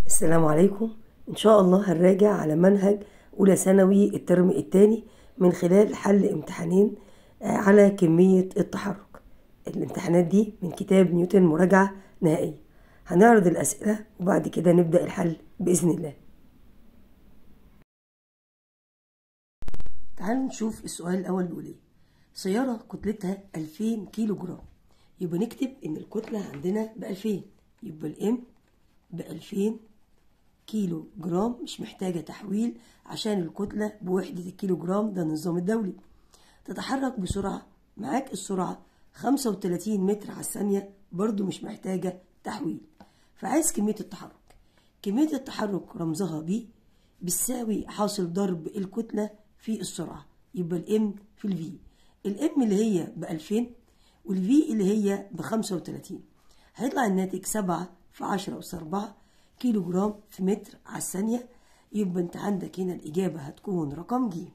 السلام عليكم إن شاء الله هنراجع على منهج أولى ثانوي الترم الثاني من خلال حل امتحانين آه، على كمية التحرك الامتحانات دي من كتاب نيوتن مراجعة نهائية هنعرض الأسئلة وبعد كده نبدأ الحل بإذن الله تعالوا نشوف السؤال الأول بيقول إيه سيارة كتلتها 2000 كيلو جرام يبقى نكتب إن الكتلة عندنا ب 2000 يبقى الإم ب 2000 كيلو جرام مش محتاجة تحويل عشان الكتلة بوحدة الكيلو جرام ده النظام الدولي تتحرك بسرعة معاك السرعة 35 متر على الثانية برضو مش محتاجة تحويل فعايز كمية التحرك كمية التحرك رمزها ب بتساوي حاصل ضرب الكتلة في السرعة يبقى الام في الفي الام اللي هي ب 2000 والفي اللي هي ب 35 هيطلع الناتج 7 في 10 أس 4 كيلو جرام في متر على الثانية يبقى انت عندك هنا الإجابة هتكون رقم ج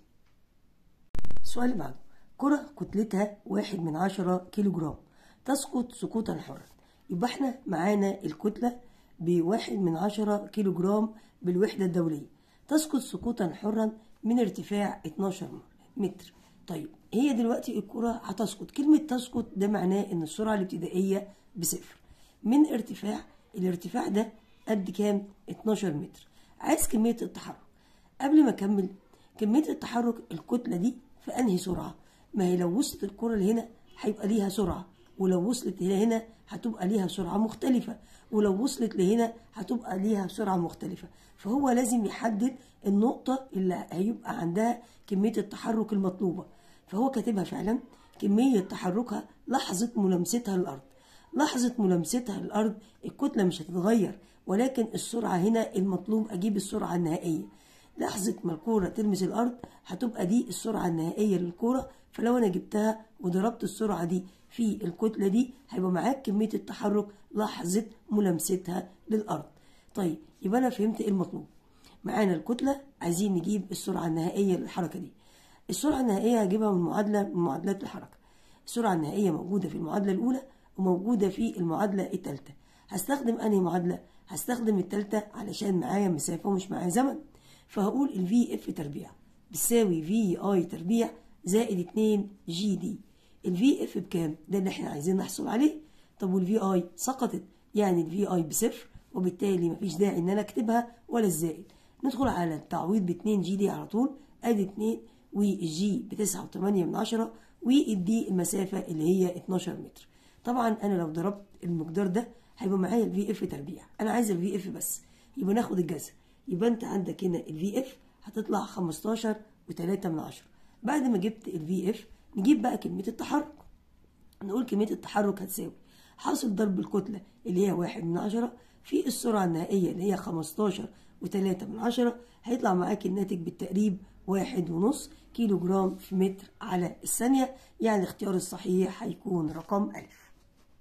السؤال اللي بعده كرة كتلتها واحد من عشرة كيلو جرام تسقط سقوطا حرا يبقى احنا معانا الكتلة بواحد من عشرة كيلو جرام بالوحدة الدولية تسقط سقوطا حرا من ارتفاع 12 متر طيب هي دلوقتي الكرة هتسقط كلمة تسقط ده معناه ان السرعة الابتدائية بصفر من ارتفاع الارتفاع ده قد كام 12 متر عايز كمية التحرك قبل ما اكمل كمية التحرك الكتلة دي في انهي سرعة ما هي لو وصلت الكرة لهنا هيبقى ليها سرعة ولو وصلت لهنا هتبقى ليها سرعة مختلفة ولو وصلت لهنا هتبقى ليها سرعة مختلفة فهو لازم يحدد النقطة اللي هيبقى عندها كمية التحرك المطلوبة فهو كاتبها فعلا كمية تحركها لحظة ملامستها للأرض لحظة ملامستها للأرض الكتلة مش هتتغير ولكن السرعة هنا المطلوب أجيب السرعة النهائية لحظة ما الكورة تلمس الأرض هتبقى دي السرعة النهائية للكورة فلو أنا جبتها وضربت السرعة دي في الكتلة دي هيبقى معاك كمية التحرك لحظة ملامستها للأرض طيب يبقى أنا فهمت إيه المطلوب معانا الكتلة عايزين نجيب السرعة النهائية للحركة دي السرعة النهائية هجيبها من معادلة من معادلات الحركة السرعة النهائية موجودة في المعادلة الأولى وموجودة في المعادلة الثالثة هستخدم أنهي معادلة؟ هستخدم الثالثة علشان معايا مسافة ومش معايا زمن فهقول ال في اف تربيع بتساوي في اي تربيع زائد 2 جي دي ال في اف بكام؟ ده اللي احنا عايزين نحصل عليه طب والفي اي سقطت يعني ال في اي بصفر وبالتالي مفيش داعي ان انا اكتبها ولا الزائد ندخل على التعويض ب 2 جي دي على طول ادي 2 والجي ب 9.8 من عشرة والدي المسافة اللي هي 12 متر طبعا انا لو ضربت المقدار ده هيبقى معايا الفي اف تربيع انا عايز الفي اف بس يبقى ناخد الجذر يبقى انت عندك هنا الفي اف هتطلع 15 و3 من عشرة بعد ما جبت الفي اف نجيب بقى كمية التحرك نقول كمية التحرك هتساوي حاصل ضرب الكتلة اللي هي واحد من عشرة في السرعة النهائية اللي هي 15 وتلاتة من عشرة هيطلع معاك الناتج بالتقريب واحد ونص كيلو جرام في متر على الثانية يعني الاختيار الصحيح هيكون رقم ألف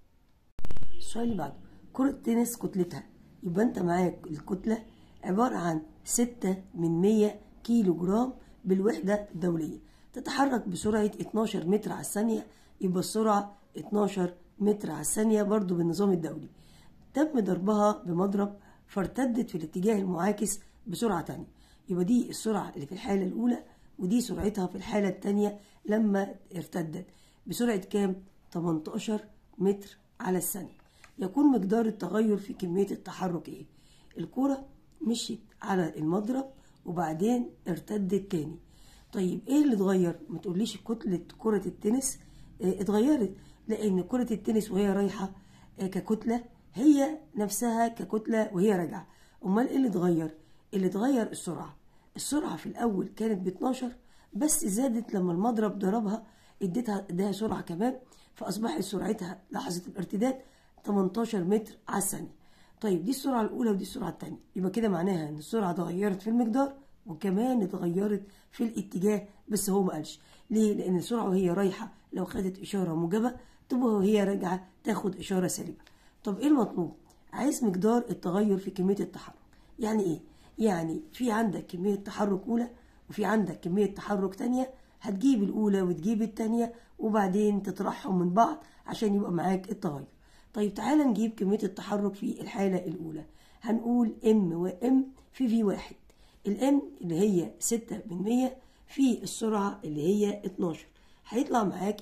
السؤال اللي بعده كرة تنس كتلتها يبقى انت معاك الكتلة عبارة عن ستة من مية كيلو جرام بالوحدة الدولية تتحرك بسرعة 12 متر على الثانية يبقى السرعة 12 متر على الثانية برضو بالنظام الدولي تم ضربها بمضرب فارتدت في الاتجاه المعاكس بسرعة تانية يبقى دي السرعة اللي في الحالة الأولى ودي سرعتها في الحالة التانية لما ارتدت بسرعة كام؟ 18 متر على الثانية يكون مقدار التغير في كمية التحرك ايه؟ الكرة مشيت على المضرب وبعدين ارتدت تاني طيب ايه اللي اتغير؟ ما تقوليش كتلة كرة التنس اه اتغيرت لأن كرة التنس وهي رايحة اه ككتلة هي نفسها ككتلة وهي راجعة أمال ايه اللي اتغير؟ اللي اتغير السرعة السرعة في الأول كانت ب 12 بس زادت لما المضرب ضربها اديتها اداها سرعة كمان فأصبحت سرعتها لحظة الارتداد 18 متر على الثانية طيب دي السرعة الأولى ودي السرعة الثانية يبقى كده معناها إن السرعة اتغيرت في المقدار وكمان اتغيرت في الاتجاه بس هو ما قالش ليه؟ لأن السرعة وهي رايحة لو خدت إشارة موجبة تبقى وهي راجعة تاخد إشارة سالبة طب إيه المطلوب؟ عايز مقدار التغير في كمية التحرك يعني إيه؟ يعني في عندك كمية تحرك أولى وفي عندك كمية تحرك تانية هتجيب الأولى وتجيب التانية وبعدين تطرحهم من بعض عشان يبقى معاك التغير طيب تعالى نجيب كمية التحرك في الحالة الأولى هنقول ام وام في في واحد الام اللي هي ستة من مية في السرعة اللي هي 12 هيطلع معاك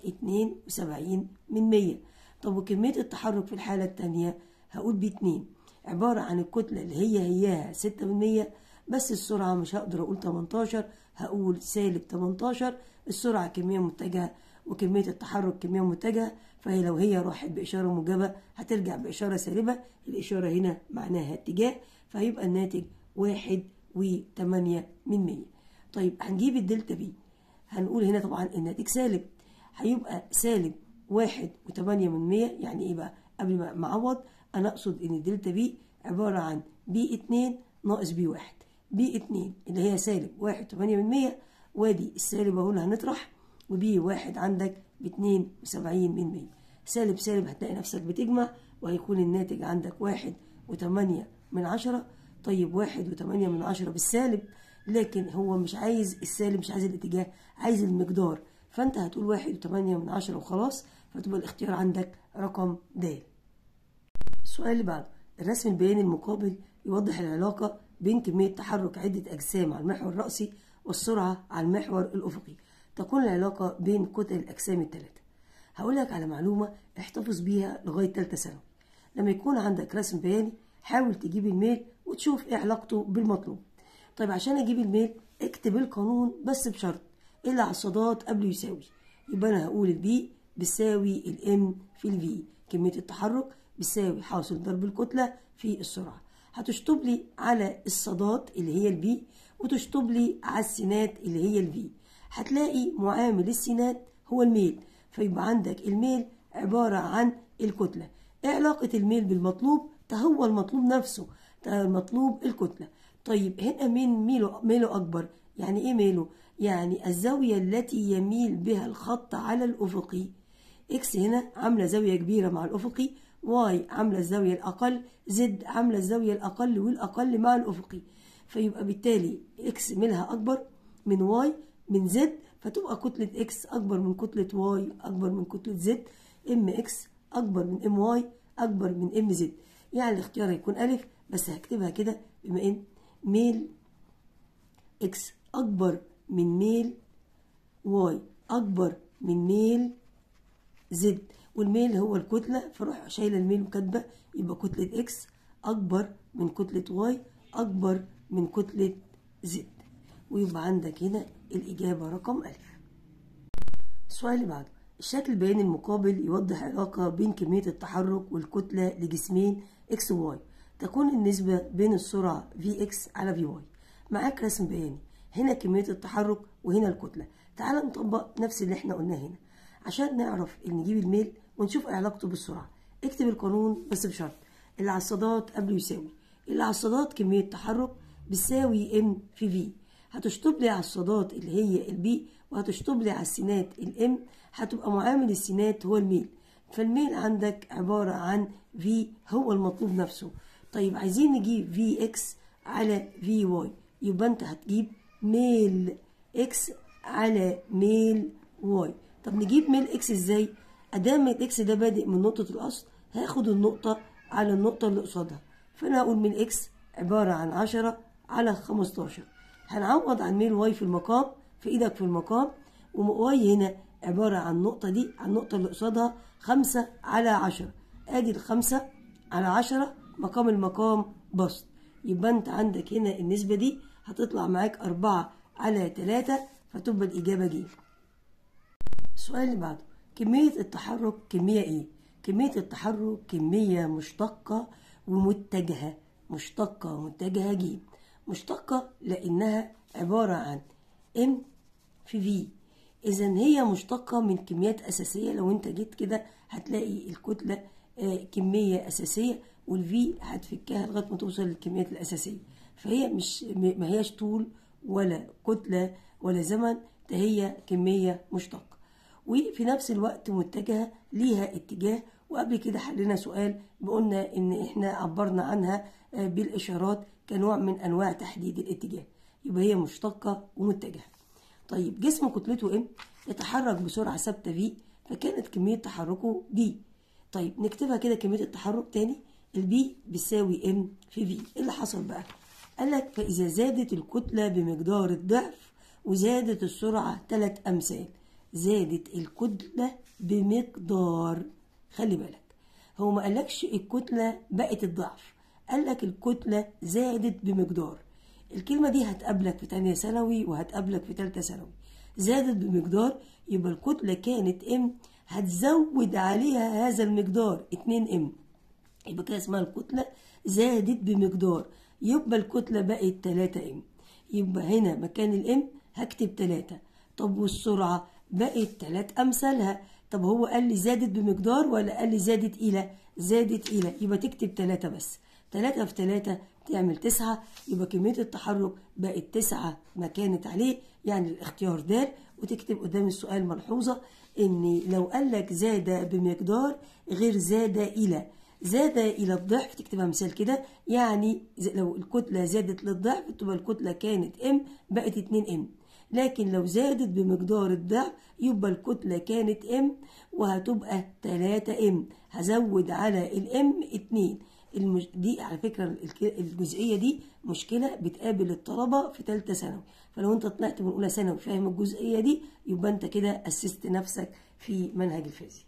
72 من مية طب وكمية التحرك في الحالة التانية هقول باتنين عبارة عن الكتلة اللي هي هياها ستة من مية بس السرعة مش هقدر أقول 18 هقول سالب 18 السرعة كمية متجهة وكمية التحرك كمية متجهة فهي لو هي راحت بإشارة موجبة هترجع بإشارة سالبة الإشارة هنا معناها اتجاه فهيبقى الناتج واحد وتمانية من مية طيب هنجيب الدلتا بي هنقول هنا طبعا الناتج سالب هيبقى سالب واحد وتمانية من مية يعني ايه بقى قبل ما اعوض انا اقصد ان الدلتا بي عبارة عن بي اتنين ناقص بي واحد بي اتنين اللي هي سالب واحد وتمانية من مية وادي السالب اهو اللي هنطرح وبي واحد عندك باتنين وسبعين من مية سالب سالب هتلاقي نفسك بتجمع وهيكون الناتج عندك واحد وتمانية من عشرة طيب واحد وتمانية من عشرة بالسالب لكن هو مش عايز السالب مش عايز الاتجاه عايز المقدار فانت هتقول واحد وتمانية من عشرة وخلاص فتبقى الاختيار عندك رقم د السؤال اللي بعده الرسم البياني المقابل يوضح العلاقة بين كمية تحرك عدة أجسام على المحور الرأسي والسرعة على المحور الأفقي تكون العلاقة بين كتل الأجسام الثلاثة هقول لك على معلومة احتفظ بيها لغاية تالتة ثانوي لما يكون عندك رسم بياني حاول تجيب الميل وتشوف ايه علاقته بالمطلوب طيب عشان اجيب الميل اكتب القانون بس بشرط الا على الصادات قبل يساوي يبقى انا هقول البي بيساوي الام في الفي كمية التحرك بيساوي حاصل ضرب الكتلة في السرعة هتشطب لي على الصادات اللي هي البي وتشطب لي على السينات اللي هي الفي هتلاقي معامل السينات هو الميل فيبقى عندك الميل عبارة عن الكتلة ايه علاقة الميل بالمطلوب ده هو المطلوب نفسه ده المطلوب الكتلة طيب هنا مين ميله, ميله أكبر يعني إيه ميله يعني الزاوية التي يميل بها الخط على الأفقي إكس هنا عاملة زاوية كبيرة مع الأفقي واي عاملة الزاوية الأقل زد عاملة الزاوية الأقل والأقل مع الأفقي فيبقى بالتالي إكس ميلها أكبر من واي من زد فتبقى كتلة إكس أكبر من كتلة واي أكبر من كتلة زد إم إكس أكبر من إم واي أكبر من إم زد يعني الاختيار هيكون ألف بس هكتبها كده بما إن ميل إكس أكبر من ميل واي أكبر من ميل زد والميل هو الكتلة فروح شايلة الميل وكاتبة يبقى كتلة إكس أكبر من كتلة واي أكبر من كتلة زد ويبقى عندك هنا الإجابة رقم ألف السؤال اللي بعده الشكل البياني المقابل يوضح علاقة بين كمية التحرك والكتلة لجسمين إكس وواي تكون النسبة بين السرعة في إكس على في واي معاك رسم بياني هنا كمية التحرك وهنا الكتلة تعال نطبق نفس اللي احنا قلناه هنا عشان نعرف نجيب الميل ونشوف علاقته بالسرعة اكتب القانون بس بشرط اللي على الصادات قبله يساوي اللي على الصادات كمية تحرك بتساوي ام في في هتشطب لي على الصادات اللي هي البي وهتشطب لي على السينات الام هتبقى معامل السينات هو الميل فالميل عندك عبارة عن في هو المطلوب نفسه طيب عايزين نجيب في اكس على في واي يبقى انت هتجيب ميل اكس على ميل واي طب نجيب ميل اكس ازاي ادام الاكس ده بادئ من نقطة الاصل هاخد النقطة على النقطة اللي قصادها فانا هقول ميل اكس عبارة عن عشرة على خمستاشر هنعوض عن ميل واي في المقام في ايدك في المقام وواي هنا عبارة عن النقطة دي عن النقطة اللي قصادها خمسة على عشرة ادي الخمسة على عشرة مقام المقام بسط يبقى انت عندك هنا النسبة دي هتطلع معاك أربعة على تلاتة فتبقى الإجابة ج السؤال اللي بعده كمية التحرك كمية إيه؟ كمية التحرك كمية مشتقة ومتجهة مشتقة ومتجهة ج مشتقة لأنها عبارة عن M في V إذا هي مشتقة من كميات أساسية لو أنت جيت كده هتلاقي الكتلة آه كمية أساسية والفي هتفكها لغاية ما توصل للكميات الأساسية فهي مش ما هياش طول ولا كتلة ولا زمن ده هي كمية مشتقة وفي نفس الوقت متجهة ليها اتجاه وقبل كده حلينا سؤال بقولنا ان احنا عبرنا عنها بالاشارات كنوع من انواع تحديد الاتجاه يبقى هي مشتقة ومتجهة طيب جسم كتلته ام يتحرك بسرعة ثابتة في فكانت كمية تحركه دي طيب نكتبها كده كمية التحرك تاني البي بيساوي ام في في ايه اللي حصل بقى قال لك فاذا زادت الكتله بمقدار الضعف وزادت السرعه ثلاث امثال زادت الكتله بمقدار خلي بالك هو ما قالكش الكتله بقت الضعف قال لك الكتله زادت بمقدار الكلمه دي هتقابلك في تانية ثانوي وهتقابلك في تالتة ثانوي زادت بمقدار يبقى الكتله كانت ام هتزود عليها هذا المقدار 2 ام يبقى كده اسمها الكتلة زادت بمقدار يبقى الكتلة بقت 3 ام يبقى هنا مكان الام هكتب 3 طب والسرعة بقت 3 أمثالها طب هو قال لي زادت بمقدار ولا قال لي زادت إلى زادت إلى يبقى تكتب 3 بس 3 في 3 تعمل 9 يبقى كمية التحرك بقت 9 ما كانت عليه يعني الاختيار د وتكتب قدام السؤال ملحوظة ان لو قال لك زاد بمقدار غير زاد الى زاد الى الضعف تكتبها مثال كده يعني لو الكتله زادت للضعف تبقى الكتله كانت ام بقت 2 ام لكن لو زادت بمقدار الضعف يبقى الكتله كانت ام وهتبقى 3 ام هزود على الام 2 المش... دي على فكرة الجزئية دي مشكلة بتقابل الطلبة في ثالثة ثانوي فلو انت طلعت من أولى ثانوي فاهم الجزئية دي يبقى انت كده أسست نفسك في منهج الفيزياء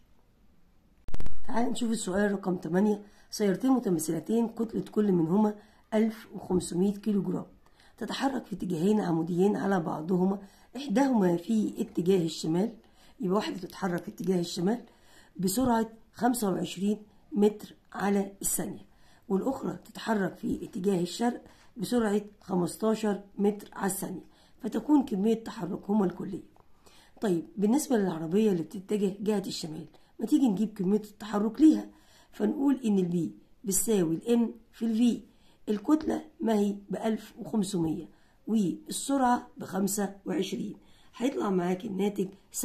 تعال نشوف السؤال رقم 8 سيارتين متماثلتين كتلة كل منهما 1500 كيلو جرام تتحرك في اتجاهين عموديين على بعضهما إحداهما في اتجاه الشمال يبقى واحدة تتحرك في اتجاه الشمال بسرعة 25 متر على الثانية والأخرى تتحرك في اتجاه الشرق بسرعة 15 متر على الثانية فتكون كمية تحركهما الكلية طيب بالنسبة للعربية اللي بتتجه جهة الشمال ما تيجي نجيب كمية التحرك ليها فنقول إن البي بتساوي الام في الفي الكتلة ما هي ب 1500 والسرعة ب 25 هيطلع معاك الناتج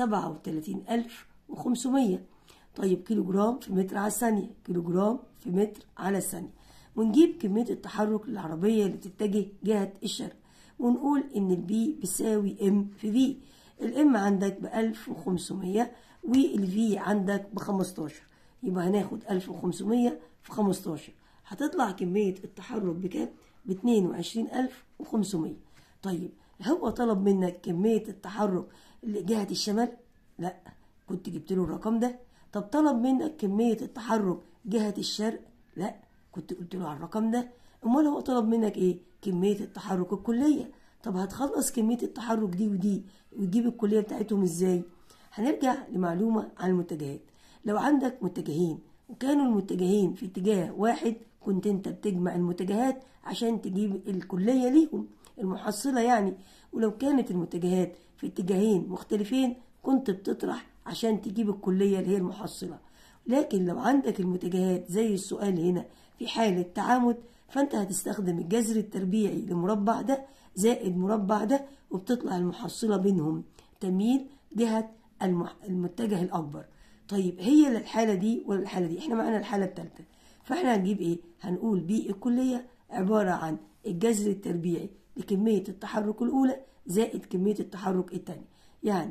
37500 طيب كيلو جرام في متر على الثانية كيلو جرام في متر على الثانية ونجيب كمية التحرك للعربية اللي بتتجه جهة الشرق ونقول إن البي بيساوي ام في في الام عندك ب 1500 والفي عندك ب 15 يبقى هناخد 1500 في 15 هتطلع كمية التحرك بكام؟ ب 22500 طيب هو طلب منك كمية التحرك لجهة الشمال؟ لا كنت جبت له الرقم ده طب طلب منك كمية التحرك جهة الشرق؟ لا كنت قلت له على الرقم ده امال هو طلب منك ايه؟ كمية التحرك الكلية طب هتخلص كمية التحرك دي ودي وتجيب الكلية بتاعتهم ازاي؟ هنرجع لمعلومة عن المتجهات لو عندك متجهين وكانوا المتجهين في اتجاه واحد كنت انت بتجمع المتجهات عشان تجيب الكلية ليهم المحصلة يعني ولو كانت المتجهات في اتجاهين مختلفين كنت بتطرح عشان تجيب الكلية اللي هي المحصلة لكن لو عندك المتجهات زي السؤال هنا في حالة تعامد فانت هتستخدم الجذر التربيعي لمربع ده زائد مربع ده وبتطلع المحصلة بينهم تميل جهة المتجه الأكبر طيب هي للحالة دي ولا الحالة دي احنا معانا الحالة الثالثة فاحنا هنجيب ايه هنقول بي الكلية عبارة عن الجذر التربيعي لكمية التحرك الأولى زائد كمية التحرك الثانية يعني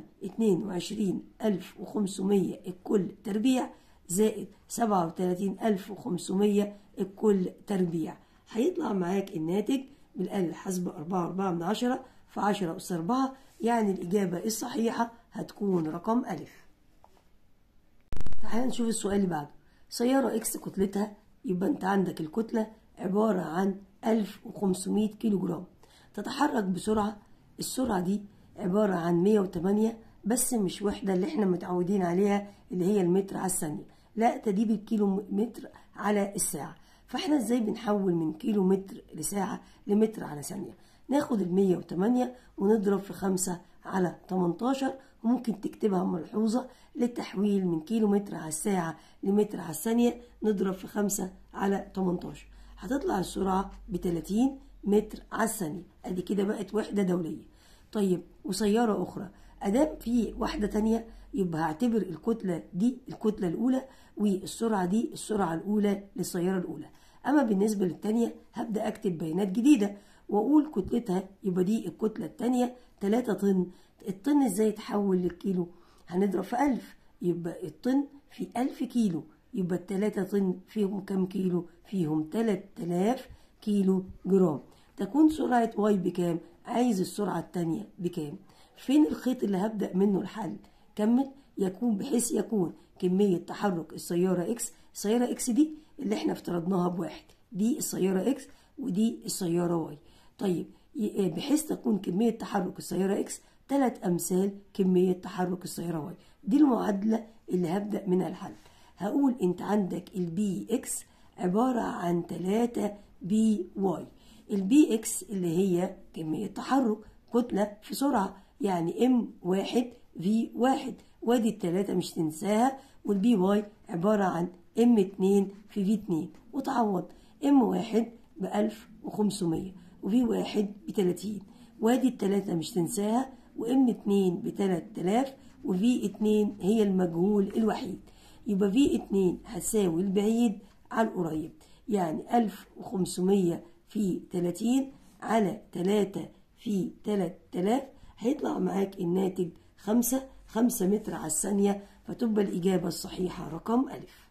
22500 الكل تربيع زائد 37500 الكل تربيع هيطلع معاك الناتج بالآلة الحاسبة 4 4 من 10 في 10 أس 4 يعني الإجابة الصحيحة هتكون رقم ألف تعال نشوف السؤال اللي بعده سيارة إكس كتلتها يبقى أنت عندك الكتلة عبارة عن 1500 كيلو جرام تتحرك بسرعة السرعة دي عبارة عن 108 بس مش وحدة اللي احنا متعودين عليها اللي هي المتر على الثانية لا تجيب الكيلو متر على الساعة فاحنا ازاي بنحول من كيلو متر لساعة لمتر على ثانية ناخد ال 108 ونضرب في 5 على 18 وممكن تكتبها ملحوظة للتحويل من كيلو متر على الساعة لمتر على الثانية نضرب في 5 على 18 هتطلع السرعة ب 30 متر على الثانية ادي كده بقت وحدة دولية طيب وسيارة أخرى أدام في واحدة تانية يبقى هعتبر الكتلة دي الكتلة الأولى والسرعة دي السرعة الأولى للسيارة الأولى أما بالنسبة للتانية هبدأ أكتب بيانات جديدة وأقول كتلتها يبقى دي الكتلة التانية 3 طن الطن إزاي يتحول للكيلو هنضرب في 1000 يبقى الطن في 1000 كيلو يبقى التلاتة طن فيهم كم كيلو فيهم 3000 كيلو جرام تكون سرعة واي بكام عايز السرعة التانية بكام فين الخيط اللي هبدأ منه الحل كمل يكون بحيث يكون كمية تحرك السيارة اكس السيارة اكس دي اللي احنا افترضناها بواحد دي السيارة اكس ودي السيارة واي طيب بحيث تكون كمية تحرك السيارة اكس ثلاث أمثال كمية تحرك السيارة واي دي المعادلة اللي هبدأ منها الحل هقول انت عندك البي اكس عبارة عن 3 بي واي البي اكس اللي هي كمية تحرك كتلة في سرعة يعني ام واحد في واحد وادي التلاتة مش تنساها والبي واي عبارة عن ام اتنين في في اتنين وتعوض ام واحد بألف وخمسمية وفي واحد بتلاتين وادي التلاتة مش تنساها وام اتنين بتلات تلاف وفي اتنين هي المجهول الوحيد يبقى في اتنين هتساوي البعيد على القريب يعني ألف وخمسمية في تلاتين على تلاتة في تلات تلاف هيطلع معاك الناتج خمسة خمسة متر على الثانية فتبقى الإجابة الصحيحة رقم ألف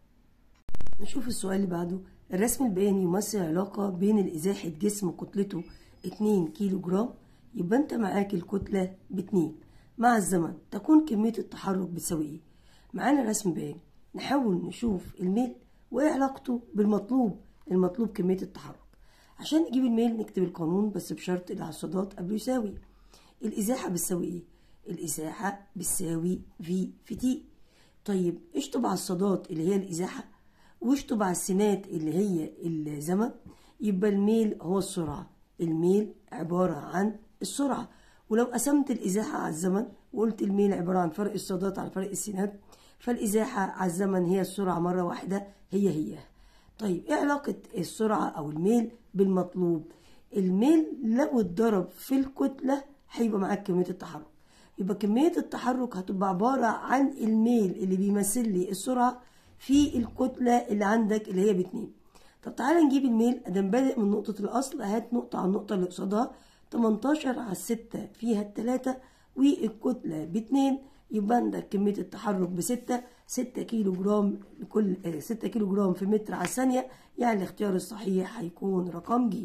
نشوف السؤال اللي بعده الرسم البياني يمثل علاقة بين الإزاحة جسم كتلته 2 كيلو جرام يبقى أنت معاك الكتلة باتنين مع الزمن تكون كمية التحرك بتساوي إيه؟ معانا رسم بياني نحاول نشوف الميل وإيه علاقته بالمطلوب المطلوب كمية التحرك عشان نجيب الميل نكتب القانون بس بشرط العصادات قبله يساوي الإزاحة بتساوي إيه؟ الإزاحة بتساوي في في تي طيب اشطب على الصادات اللي هي الإزاحة واشطب على السينات اللي هي الزمن يبقى الميل هو السرعة الميل عبارة عن السرعة ولو قسمت الإزاحة على الزمن وقلت الميل عبارة عن فرق الصادات على فرق السينات فالإزاحة على الزمن هي السرعة مرة واحدة هي هي طيب ايه علاقة السرعة أو الميل بالمطلوب الميل لو اتضرب في الكتلة هيبقى معاك كمية التحرك يبقى كمية التحرك هتبقى عبارة عن الميل اللي بيمثل لي السرعة في الكتلة اللي عندك اللي هي باتنين طب تعالى نجيب الميل ادام بادئ من نقطة الأصل هات نقطة على النقطة اللي قصادها 18 على الستة فيها التلاتة والكتلة باتنين يبقى عندك كمية التحرك بستة ستة كيلو جرام لكل ستة كيلو جرام في متر على الثانية يعني الاختيار الصحيح هيكون رقم ج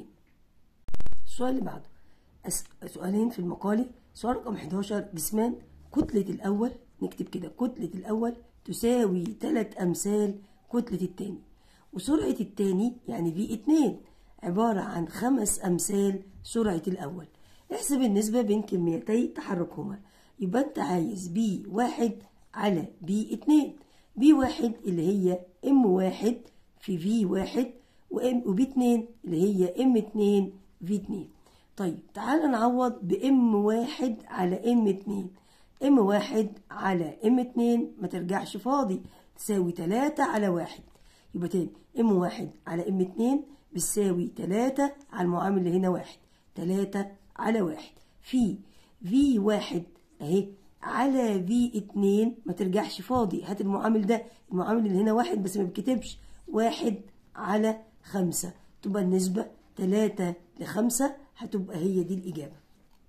السؤال اللي بعده سؤالين في المقالي سؤال رقم 11 جسمان كتلة الأول نكتب كده كتلة الأول تساوي تلات أمثال كتلة التاني وسرعة التاني يعني في اتنين عبارة عن خمس أمثال سرعة الأول احسب النسبة بين كميتي تحركهما يبقى أنت عايز بي واحد على بي اتنين بي واحد اللي هي ام واحد في في واحد وام وبي اتنين اللي هي ام اتنين في اتنين طيب تعال نعوض بام واحد على ام اتنين ام واحد على ام اتنين ما ترجعش فاضي تساوي تلاتة على واحد يبقى تاني ام واحد على ام اتنين بتساوي تلاتة على المعامل اللي هنا واحد تلاتة على واحد في في واحد اهي على في اتنين ما ترجعش فاضي هات المعامل ده المعامل اللي هنا واحد بس ما بيتكتبش واحد على خمسة تبقى النسبة تلاتة لخمسة هتبقى هي دي الإجابة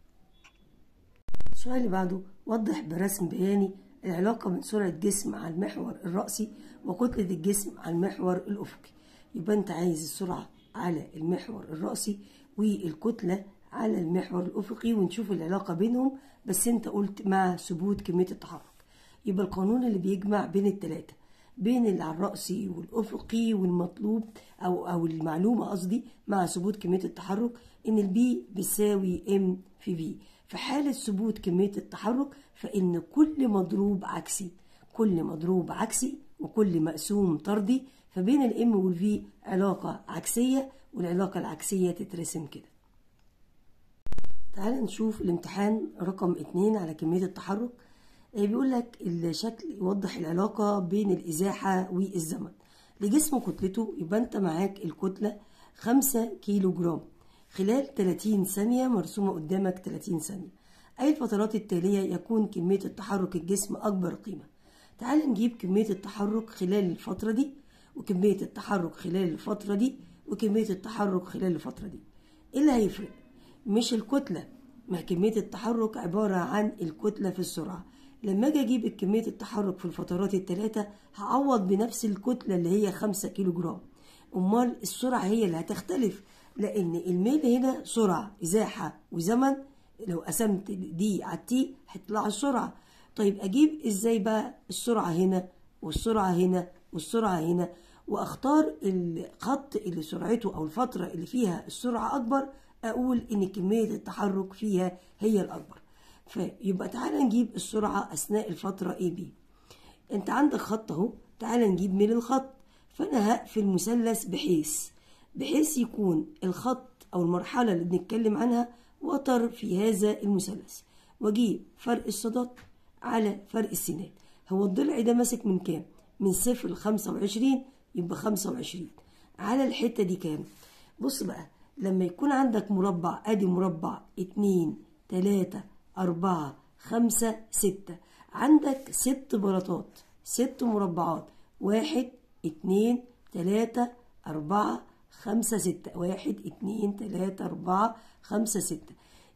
السؤال اللي بعده وضح برسم بياني العلاقة بين سرعة جسم على المحور الرأسي وكتلة الجسم على المحور الأفقي يبقى أنت عايز السرعة على المحور الرأسي والكتلة على المحور الأفقي ونشوف العلاقة بينهم بس أنت قلت مع ثبوت كمية التحرك يبقى القانون اللي بيجمع بين التلاتة بين اللي على الرأسي والأفقي والمطلوب أو أو المعلومة قصدي مع ثبوت كمية التحرك إن البي بيساوي ام في في في حالة ثبوت كمية التحرك فإن كل مضروب عكسي كل مضروب عكسي وكل مقسوم طردي فبين الام والفي علاقة عكسية والعلاقة العكسية تترسم كده تعال نشوف الامتحان رقم اتنين على كمية التحرك بيقول لك الشكل يوضح العلاقة بين الإزاحة والزمن لجسم كتلته يبقى أنت معاك الكتلة خمسة كيلو جرام خلال 30 ثانية مرسومة قدامك 30 ثانية أي الفترات التالية يكون كمية التحرك الجسم أكبر قيمة تعال نجيب كمية التحرك خلال الفترة دي وكمية التحرك خلال الفترة دي وكمية التحرك خلال الفترة دي إيه اللي هيفرق؟ مش الكتلة ما كمية التحرك عبارة عن الكتلة في السرعة لما اجي اجيب كمية التحرك في الفترات الثلاثة هعوض بنفس الكتلة اللي هي 5 كيلو جرام امال السرعة هي اللي هتختلف لان الميل هنا سرعة ازاحة وزمن لو قسمت دي على التي هتطلع السرعة طيب اجيب ازاي بقى السرعة هنا والسرعة هنا والسرعة هنا واختار الخط اللي سرعته او الفترة اللي فيها السرعة اكبر اقول ان كمية التحرك فيها هي الاكبر فيبقى تعالى نجيب السرعة اثناء الفترة اي بي انت عندك خط اهو تعالى نجيب ميل الخط فانا هقفل مثلث بحيث بحيث يكون الخط او المرحلة اللي بنتكلم عنها وتر في هذا المثلث واجيب فرق الصادات على فرق السينات هو الضلع ده ماسك من كام من صفر لخمسة وعشرين يبقى خمسة وعشرين على الحتة دي كام بص بقى لما يكون عندك مربع ادي مربع اتنين تلاتة اربعة خمسة ستة عندك ست بلاطات ست مربعات واحد اتنين تلاتة اربعة خمسة ستة واحد اتنين تلاتة اربعة خمسة ستة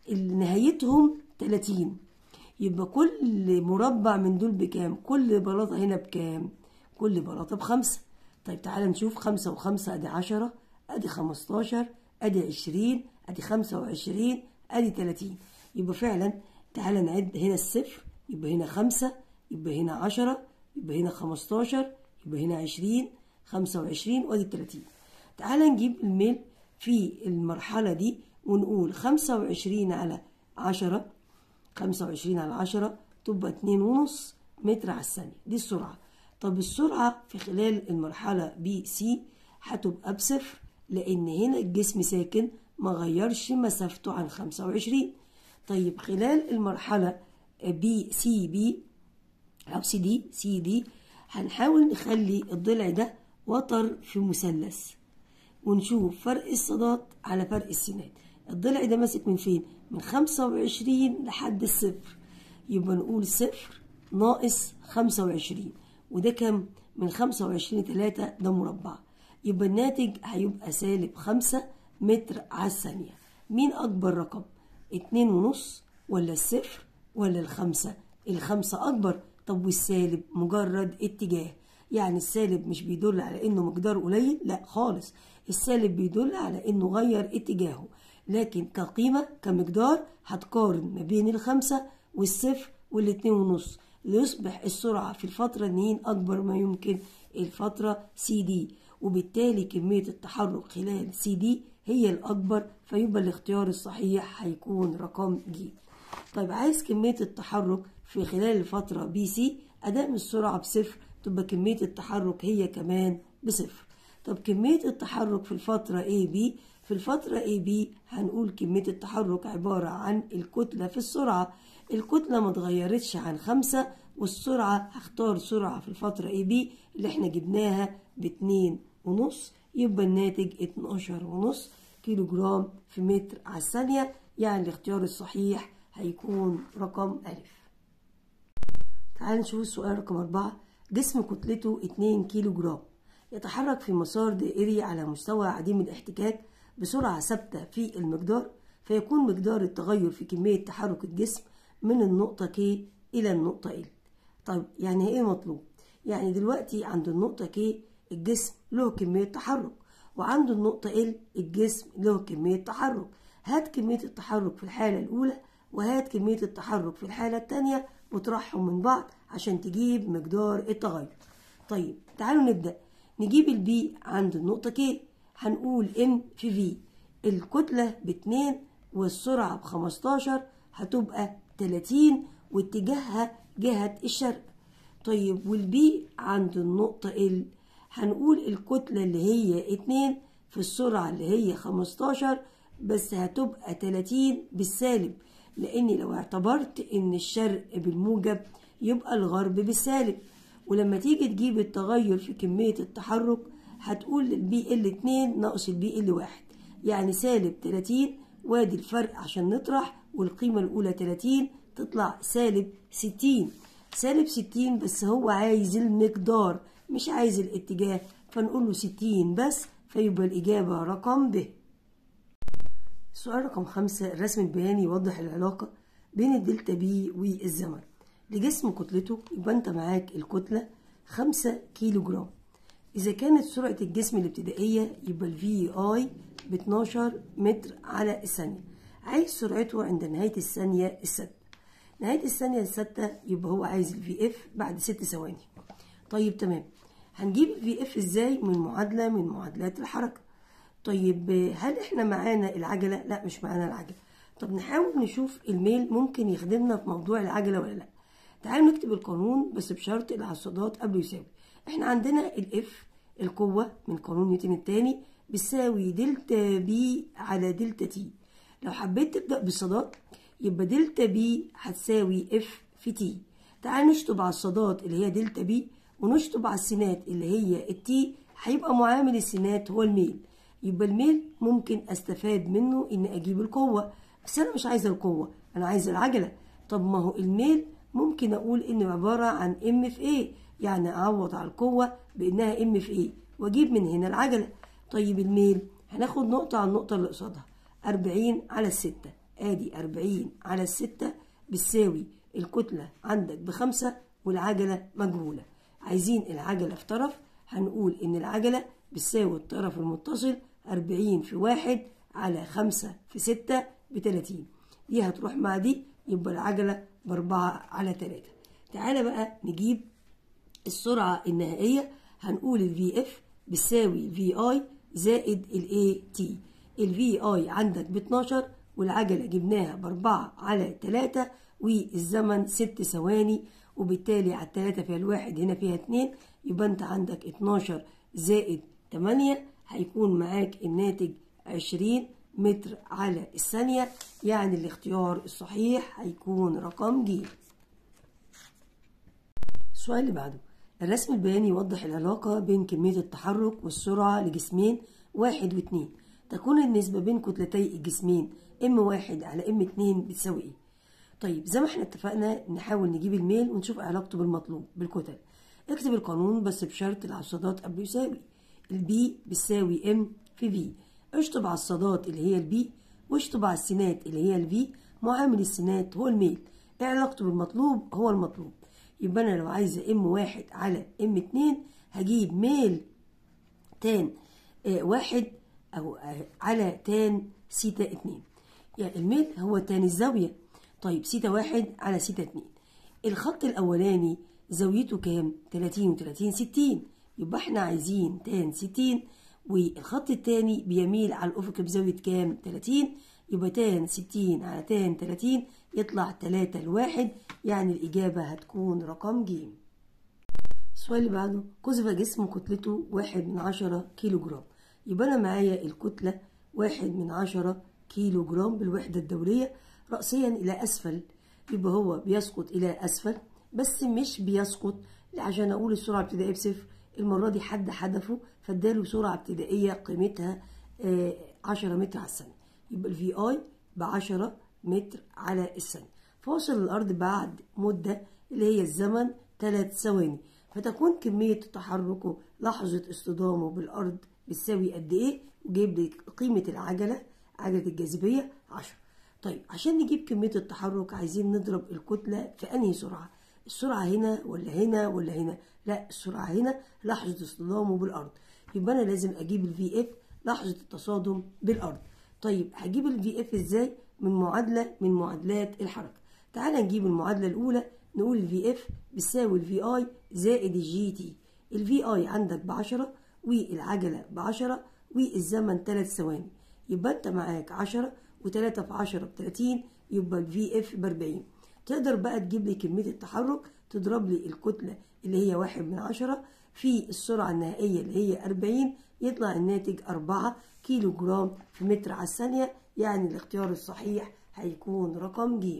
نهايتهم تلاتين يبقى كل مربع من دول بكام كل بلاطة هنا بكام كل بلاطة بخمسة طيب تعالى نشوف خمسة وخمسة ادي عشرة ادي خمستاشر ادي عشرين ادي خمسة وعشرين ادي تلاتين يبقى فعلا تعالى نعد هنا الصفر يبقى هنا خمسة يبقى هنا عشرة يبقى هنا خمستاشر يبقى هنا عشرين خمسة وعشرين وادي تلاتين تعالى نجيب الميل في المرحلة دي ونقول خمسة وعشرين على عشرة خمسة وعشرين على عشرة تبقى اتنين ونص متر على الثانية دي السرعة طب السرعة في خلال المرحلة بي سي هتبقى بصفر لأن هنا الجسم ساكن ما غيرش مسافته عن خمسة وعشرين طيب خلال المرحلة بي سي بي أو سي دي سي دي هنحاول نخلي الضلع ده وتر في مثلث ونشوف فرق الصادات على فرق السينات الضلع ده ماسك من فين من خمسة وعشرين لحد الصفر يبقى نقول صفر ناقص خمسة وعشرين وده كام من خمسة وعشرين تلاتة ده مربع يبقى الناتج هيبقى سالب خمسة متر على الثانية مين أكبر رقم اتنين ونص ولا الصفر ولا الخمسة الخمسة أكبر طب والسالب مجرد اتجاه يعني السالب مش بيدل على انه مقدار قليل لا خالص السالب بيدل على انه غير اتجاهه لكن كقيمة كمقدار هتقارن ما بين الخمسة والصفر والاتنين ونص ليصبح السرعة في الفترة اتنين أكبر ما يمكن الفترة سي دي وبالتالي كمية التحرك خلال سي دي هي الأكبر فيبقى الاختيار الصحيح هيكون رقم ج طيب عايز كمية التحرك في خلال الفترة بي سي أدام السرعة بصفر تبقى كمية التحرك هي كمان بصفر طب كمية التحرك في الفترة A B في الفترة A B هنقول كمية التحرك عبارة عن الكتلة في السرعة الكتلة ما اتغيرتش عن خمسة والسرعة هختار سرعة في الفترة A B اللي احنا جبناها باتنين ونص يبقى الناتج اتناشر ونص كيلو جرام في متر على الثانية يعني الاختيار الصحيح هيكون رقم ألف تعال نشوف السؤال رقم أربعة جسم كتلته 2 كيلو جرام يتحرك في مسار دائري على مستوى عديم الاحتكاك بسرعة ثابتة في المقدار فيكون مقدار التغير في كمية تحرك الجسم من النقطة K إلى النقطة L طيب يعني إيه مطلوب؟ يعني دلوقتي عند النقطة K الجسم له كمية تحرك وعند النقطة L الجسم له كمية تحرك هات كمية التحرك في الحالة الأولى وهات كمية التحرك في الحالة الثانية وطرحهم من بعض عشان تجيب مقدار التغير طيب تعالوا نبدأ نجيب البي عند النقطة كي هنقول ام في في الكتلة باتنين والسرعة بخمستاشر هتبقى تلاتين واتجاهها جهة الشرق طيب والبي عند النقطة ال هنقول الكتلة اللي هي اتنين في السرعة اللي هي خمستاشر بس هتبقى تلاتين بالسالب لأني لو اعتبرت إن الشرق بالموجب يبقى الغرب بالسالب ولما تيجي تجيب التغير في كمية التحرك هتقول البي ال 2 ناقص البي ال 1 يعني سالب 30 وادي الفرق عشان نطرح والقيمة الأولى 30 تطلع سالب 60 سالب 60 بس هو عايز المقدار مش عايز الاتجاه فنقول له 60 بس فيبقى الإجابة رقم ب سؤال رقم خمسة الرسم البياني يوضح العلاقة بين الدلتا بي والزمن لجسم كتلته يبقى انت معاك الكتلة خمسة كيلو جرام إذا كانت سرعة الجسم الابتدائية يبقى ال VI ب 12 متر على الثانية عايز سرعته عند نهاية الثانية الستة نهاية الثانية الستة يبقى هو عايز ال VF بعد ست ثواني طيب تمام هنجيب ال VF ازاي من معادلة من معادلات الحركة طيب هل احنا معانا العجلة؟ لا مش معانا العجلة طب نحاول نشوف الميل ممكن يخدمنا في موضوع العجلة ولا لا تعالوا نكتب القانون بس بشرط العصادات قبل يساوي احنا عندنا الاف القوة من قانون نيوتن التاني بتساوي دلتا بي على دلتا تي لو حبيت تبدأ بالصادات يبقى دلتا بي هتساوي اف في تي تعال نشطب على الصادات اللي هي دلتا بي ونشطب على السينات اللي هي التي هيبقى معامل السينات هو الميل يبقى الميل ممكن استفاد منه ان اجيب القوة بس انا مش عايزة القوة انا عايزة العجلة طب ما هو الميل ممكن اقول انه عبارة عن ام في ايه يعني اعوض على القوة بانها ام في ايه واجيب من هنا العجلة طيب الميل هناخد نقطة على النقطة اللي قصادها 40 على الستة ادي 40 على الستة بتساوي الكتلة عندك بخمسة والعجلة مجهولة عايزين العجلة في طرف هنقول ان العجلة بتساوي الطرف المتصل 40 في واحد على خمسة في ستة بتلاتين دي هتروح مع دي يبقى العجلة بأربعة على تلاتة تعالى بقى نجيب السرعة النهائية هنقول ال VF بتساوي VI زائد ال AT ال VI عندك ب 12 والعجلة جبناها بأربعة على تلاتة والزمن ست ثواني وبالتالي على التلاتة فيها الواحد هنا فيها اتنين يبقى انت عندك 12 زائد 8 هيكون معاك الناتج 20 متر على الثانية يعني الاختيار الصحيح هيكون رقم ج السؤال اللي بعده الرسم البياني يوضح العلاقة بين كمية التحرك والسرعة لجسمين واحد واتنين تكون النسبة بين كتلتي الجسمين ام واحد على ام اتنين بتساوي ايه طيب زي ما احنا اتفقنا نحاول نجيب الميل ونشوف علاقته بالمطلوب بالكتل اكتب القانون بس بشرط العصادات قبل يساوي البي بتساوي ام في في اشطب على الصادات اللي هي البي واشطب على السينات اللي هي الفي معامل السينات هو الميل ايه علاقته بالمطلوب هو المطلوب يبقى انا لو عايزه ام واحد على ام اتنين هجيب ميل تان اه واحد او اه على تان سيتا اتنين يعني الميل هو تان الزاوية طيب سيتا واحد على سيتا اتنين الخط الاولاني زاويته كام 30 و30 60 يبقى احنا عايزين تان 60 والخط التاني بيميل على الأفق بزاوية كام 30 يبقى تان 60 على تان 30 يطلع 3 لواحد يعني الإجابة هتكون رقم ج السؤال اللي بعده قذف جسم كتلته واحد من عشرة كيلو جرام يبقى أنا معايا الكتلة واحد من عشرة كيلو جرام بالوحدة الدورية رأسيا إلى أسفل يبقى هو بيسقط إلى أسفل بس مش بيسقط عشان أقول السرعة الابتدائية بصفر المرة دي حد حدفه فاداله سرعة ابتدائية قيمتها آه 10 متر على الثانية يبقى الفي اي ب 10 متر على الثانية فوصل الأرض بعد مدة اللي هي الزمن 3 ثواني فتكون كمية تحركه لحظة اصطدامه بالأرض بتساوي قد إيه وجايب لي قيمة العجلة عجلة الجاذبية 10 طيب عشان نجيب كمية التحرك عايزين نضرب الكتلة في أنهي سرعة السرعة هنا ولا هنا ولا هنا لا السرعة هنا لحظة اصطدامه بالأرض يبقى أنا لازم أجيب الفي اف لحظة التصادم بالأرض طيب هجيب الفي اف إزاي من معادلة من معادلات الحركة تعال نجيب المعادلة الأولى نقول الفي اف بتساوي الفي اي زائد الجي تي الفي اي عندك بعشرة والعجلة بعشرة والزمن تلات ثواني يبقى أنت معاك عشرة وتلاتة في عشرة بتلاتين يبقى الفي اف بأربعين تقدر بقى تجيب لي كمية التحرك تضرب لي الكتلة اللي هي واحد من عشرة في السرعة النهائية اللي هي أربعين يطلع الناتج أربعة كيلو جرام في متر على الثانية يعني الاختيار الصحيح هيكون رقم ج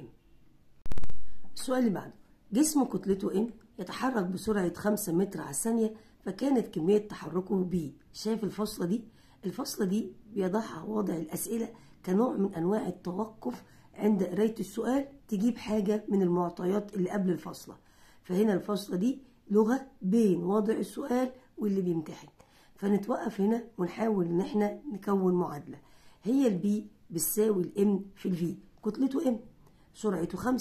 السؤال اللي بعده جسم كتلته ام يتحرك بسرعة خمسة متر على الثانية فكانت كمية تحركه ب شايف الفاصلة دي الفاصلة دي بيضعها وضع الأسئلة كنوع من أنواع التوقف عند قراية السؤال تجيب حاجة من المعطيات اللي قبل الفاصلة فهنا الفاصلة دي لغة بين وضع السؤال واللي بيمتحن فنتوقف هنا ونحاول ان احنا نكون معادلة هي البي بتساوي الام في الفي كتلته ام سرعته خمسة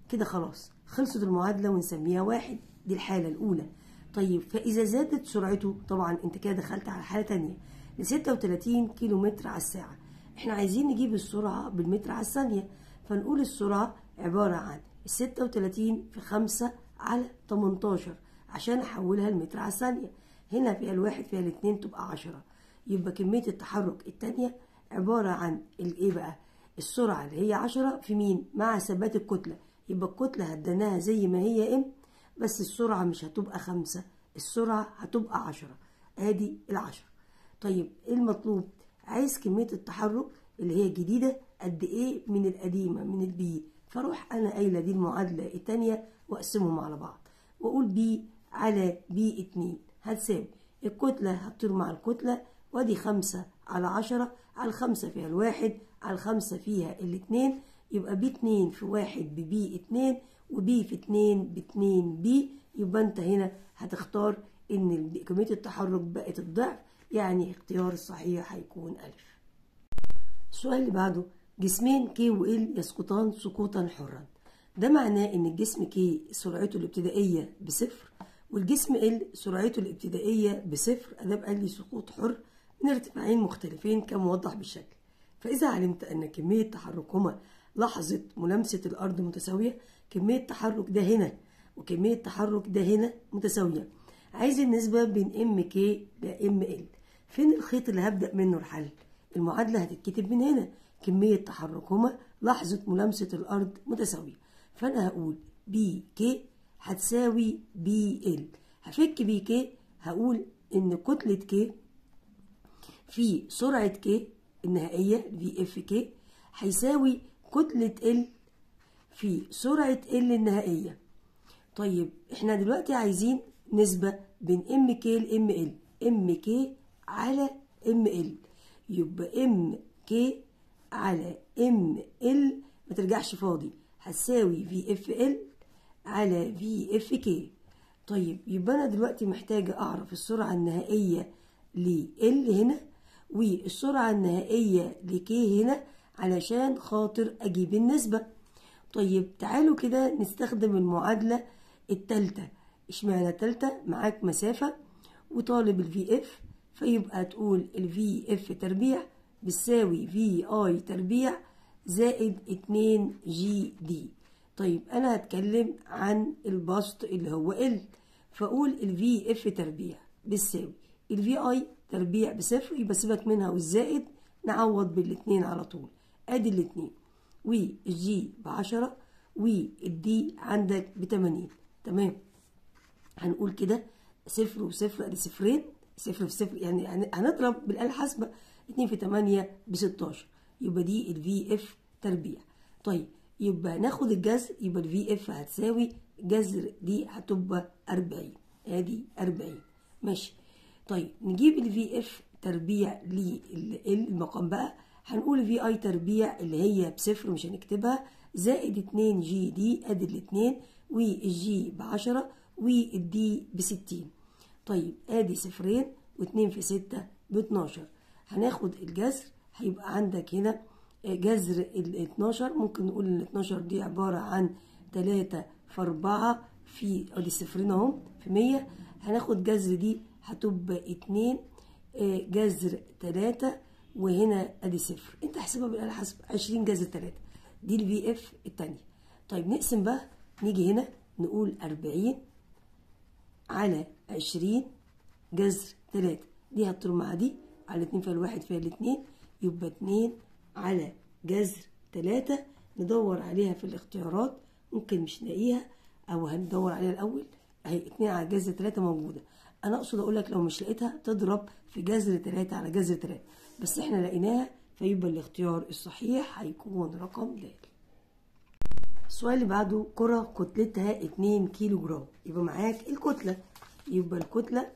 كده خلاص خلصت المعادلة ونسميها واحد دي الحالة الأولى طيب فإذا زادت سرعته طبعا أنت كده دخلت على حالة تانية ل 36 كيلو متر على الساعة احنا عايزين نجيب السرعة بالمتر على الثانية فنقول السرعة عبارة عن 36 في 5 على 18 عشان أحولها لمتر على الثانية هنا فيها الواحد فيها الاتنين تبقى 10 يبقى كمية التحرك التانية عبارة عن الايه بقى السرعة اللي هي 10 في مين مع ثبات الكتلة يبقى الكتلة هديناها زي ما هي ام بس السرعة مش هتبقى خمسة السرعة هتبقى عشرة ادي العشرة طيب ايه المطلوب عايز كمية التحرك اللي هي جديدة قد ايه من القديمة من البي فاروح انا قايلة دي المعادلة التانية واقسمهم على بعض واقول بي على بي اتنين هتساوي الكتلة هتطير مع الكتلة وادي خمسة على عشرة على الخمسة فيها الواحد على الخمسة فيها الاتنين يبقى بي اتنين في واحد ببي اتنين وبي في اتنين باتنين بي يبقى انت هنا هتختار ان كمية التحرك بقت الضعف يعني اختيار الصحيح هيكون ألف السؤال اللي بعده جسمين كي وإل يسقطان سقوطا حرا ده معناه ان الجسم كي سرعته الابتدائية بصفر والجسم ال سرعته الابتدائية بصفر أدام قال لي سقوط حر من ارتفاعين مختلفين كموضح بالشكل فإذا علمت أن كمية تحركهما لحظة ملامسة الأرض متساوية كمية تحرك ده هنا وكمية تحرك ده هنا متساوية عايز النسبة بين ام كي لام ال فين الخيط اللي هبدأ منه الحل المعادلة هتتكتب من هنا كمية تحركهما لحظة ملامسة الأرض متساوية فأنا هقول بي كي هتساوي بي ال هفك بي كي هقول إن كتلة كي في سرعة كي النهائية في اف كي هيساوي كتلة ال في سرعة ال النهائية طيب احنا دلوقتي عايزين نسبة بين ام كي لام ال ام كي على ام ال يبقى ام كي على ام ال ما ترجعش فاضي هتساوي في اف ال على في اف كي طيب يبقى انا دلوقتي محتاجة اعرف السرعة النهائية ل ال هنا والسرعة النهائية لكي هنا علشان خاطر اجيب النسبة طيب تعالوا كده نستخدم المعادلة التالتة اشمعنى التالتة معاك مسافة وطالب الفي اف فيبقى تقول الفي اف تربيع بتساوي في اي تربيع زائد 2 جي دي طيب انا هتكلم عن البسط اللي هو ال فاقول الفي اف تربيع بتساوي الفي اي تربيع بصفر يبقى سيبك منها والزائد نعوض بالاتنين على طول ادي الاتنين والجي بعشرة والدي عندك بتمانين تمام هنقول كده صفر وصفر ادي صفرين صفر في صفر يعني هنضرب بالآلة الحاسبة اتنين في تمانية بستاشر يبقى دي الفي اف تربيع طيب يبقى ناخد الجذر يبقى الفي اف هتساوي جذر دي هتبقى أربعين ادي أربعين ماشي طيب نجيب الفي اف تربيع للمقام بقى هنقول في اي تربيع اللي هي بصفر مش هنكتبها زائد 2 جي دي ادي الاتنين والجي بعشرة والدي بستين طيب ادي صفرين واتنين في ستة باتناشر هناخد الجذر هيبقى عندك هنا جذر ال 12 ممكن نقول ال 12 دي عبارة عن تلاتة في أربعة في ادي صفرين اهم في مية هناخد جذر دي هتبقى اتنين جذر تلاتة وهنا ادي صفر انت احسبها بالآلة الحاسبة 20 جذر 3 دي الفي اف التانية طيب نقسم بقى نيجي هنا نقول 40 على 20 جذر 3 دي هتطير مع دي على 2 فيها الواحد فيها الاتنين يبقى 2 على جذر 3 ندور عليها في الاختيارات ممكن مش نلاقيها او هندور عليها الاول اهي 2 على جذر 3 موجوده انا اقصد اقول لك لو مش لقيتها تضرب في جذر 3 على جذر 3 بس احنا لقيناها فيبقى الاختيار الصحيح هيكون رقم د السؤال اللي بعده كرة كتلتها 2 كيلو جرام يبقى معاك الكتلة يبقى الكتلة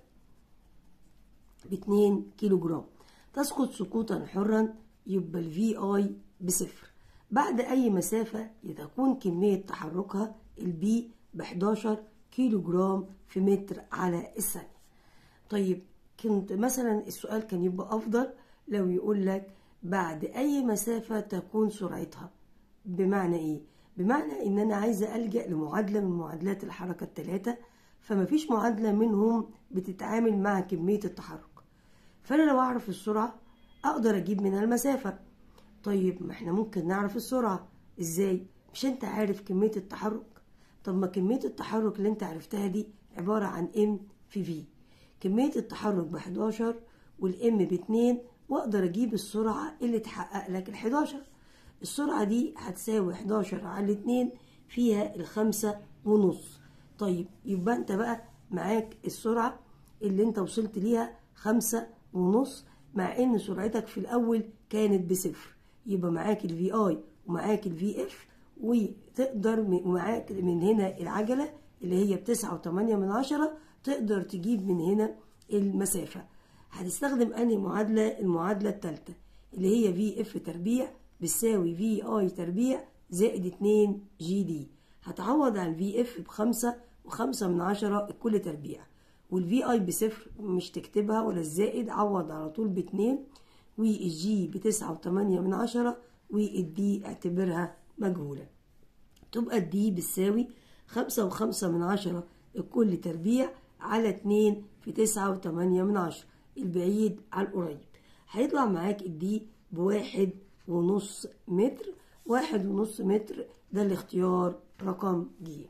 ب 2 كيلو جرام تسقط سقوطا حرا يبقى الفي اي بصفر بعد اي مسافة تكون كمية تحركها البي ب 11 كيلو جرام في متر على الثانية طيب كنت مثلا السؤال كان يبقى افضل لو يقول لك بعد اي مسافة تكون سرعتها بمعنى ايه بمعنى ان انا عايزه الجا لمعادله من معادلات الحركه الثلاثه فمفيش معادله منهم بتتعامل مع كميه التحرك فانا لو اعرف السرعه اقدر اجيب منها المسافه طيب ما احنا ممكن نعرف السرعه ازاي مش انت عارف كميه التحرك طب ما كميه التحرك اللي انت عرفتها دي عباره عن ام في في كميه التحرك ب 11 والام ب 2 واقدر اجيب السرعه اللي تحقق لك ال 11 السرعه دي هتساوي 11 على 2 فيها الخمسة ونص طيب يبقى انت بقى معاك السرعه اللي انت وصلت ليها خمسة ونص مع ان سرعتك في الاول كانت بصفر يبقى معاك الفي اي ومعاك الفي اف وتقدر معاك من هنا العجله اللي هي بتسعة وتمانية من عشرة تقدر تجيب من هنا المسافة هتستخدم أنهي معادلة المعادلة التالتة اللي هي في اف تربيع بتساوي في اي تربيع زائد اتنين جي دي هتعوض عن في اف بخمسة وخمسة من عشرة الكل تربيع والفي اي بصفر مش تكتبها ولا الزائد عوض على طول باتنين والجي بتسعة وتمانية من عشرة والدي اعتبرها مجهولة تبقى الدي بتساوي خمسة وخمسة من عشرة الكل تربيع على اتنين في تسعة وتمانية من عشرة البعيد على القريب هيطلع معاك الدي بواحد ونص متر واحد ونص متر ده الاختيار رقم ج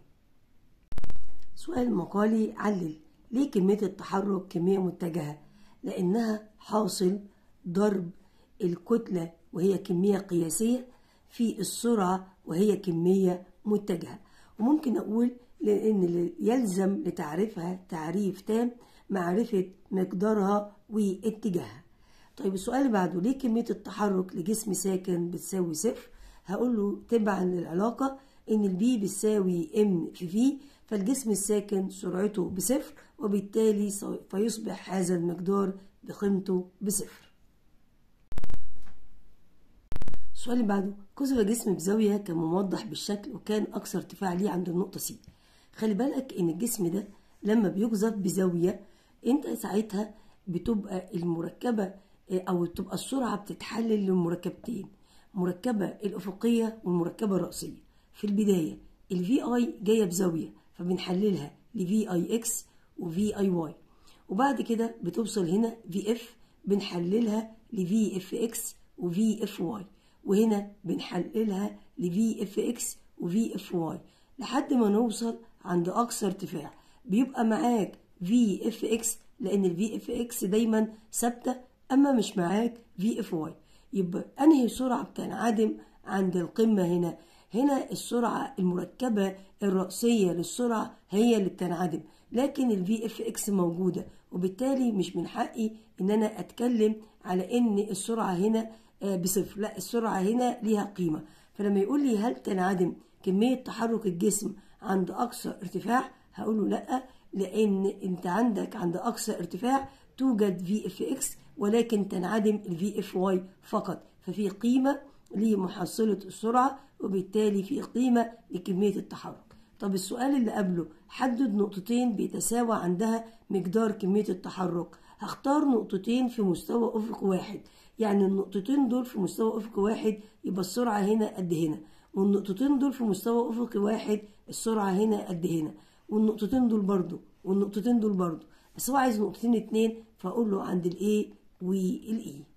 سؤال مقالي علل ليه كمية التحرك كمية متجهة لأنها حاصل ضرب الكتلة وهي كمية قياسية في السرعة وهي كمية متجهة وممكن أقول لأن يلزم لتعريفها تعريف تام معرفة مقدارها واتجاهها طيب السؤال اللي بعده ليه كمية التحرك لجسم ساكن بتساوي صفر هقول له تبعا للعلاقة ان البي بتساوي ام في في فالجسم الساكن سرعته بصفر وبالتالي فيصبح هذا المقدار بقيمته بصفر السؤال اللي بعده كسر جسم بزاوية كان موضح بالشكل وكان أكثر ارتفاع ليه عند النقطة سي خلي بالك إن الجسم ده لما بيقذف بزاوية أنت ساعتها بتبقى المركبة أو تبقى السرعة بتتحلل لمركبتين مركبة الأفقية والمركبة الرأسية في البداية ال VI جاية بزاوية فبنحللها ل VIX و VIY وبعد كده بتوصل هنا VF بنحللها ل VFX و VFY وهنا بنحللها ل VFX و VFY لحد ما نوصل عند أقصى ارتفاع بيبقى معاك VFX لأن ال VFX دايما ثابتة أما مش معاك VFY يبقى أنهي سرعة بتنعدم عند القمة هنا هنا السرعة المركبة الرأسية للسرعة هي اللي بتنعدم لكن ال VFX موجودة وبالتالي مش من حقي إن أنا أتكلم على إن السرعة هنا بصفر لا السرعة هنا ليها قيمة فلما يقول لي هل تنعدم كمية تحرك الجسم عند أقصى ارتفاع هقول له لا لأن أنت عندك عند أقصى ارتفاع توجد VFX ولكن تنعدم ال VFY فقط ففي قيمة لمحصلة السرعة وبالتالي في قيمة لكمية التحرك طب السؤال اللي قبله حدد نقطتين بيتساوى عندها مقدار كمية التحرك هختار نقطتين في مستوى أفق واحد يعني النقطتين دول في مستوى أفق واحد يبقى السرعة هنا قد هنا والنقطتين دول في مستوى أفق واحد السرعة هنا قد هنا والنقطتين دول برضو والنقطتين دول برضو بس هو عايز نقطتين اتنين فأقول له عند الإيه والإي